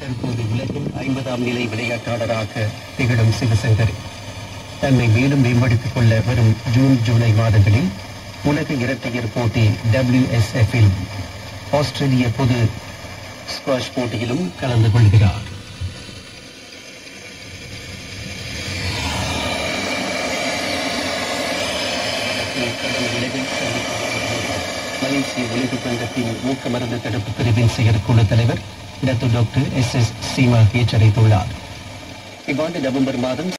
தற்போது உலகின் ஐம்பதாம் நிலை விளையாட்டாளராக திகழும் சிவசங்கர் தன்னை மேலும் மேம்படுத்திக் கொள்ள வரும் ஜூன் ஜூலை மாதங்களில் உலக இரட்டையர் போட்டி WSF இல் ஆஸ்திரேலிய பொது ஸ்குவாஷ் போட்டியிலும் கலந்து கொள்கிறார் கடல் விளைவில் மலேசிய உலக சங்கத்தின் மூக்க மருந்து தடுப்பு பிரிவின் செயற்குழு தலைவர் doctor doctor S S Seema எச்சரித்துள்ளார் இவ்வாண்டு நவம்பர் மாதம்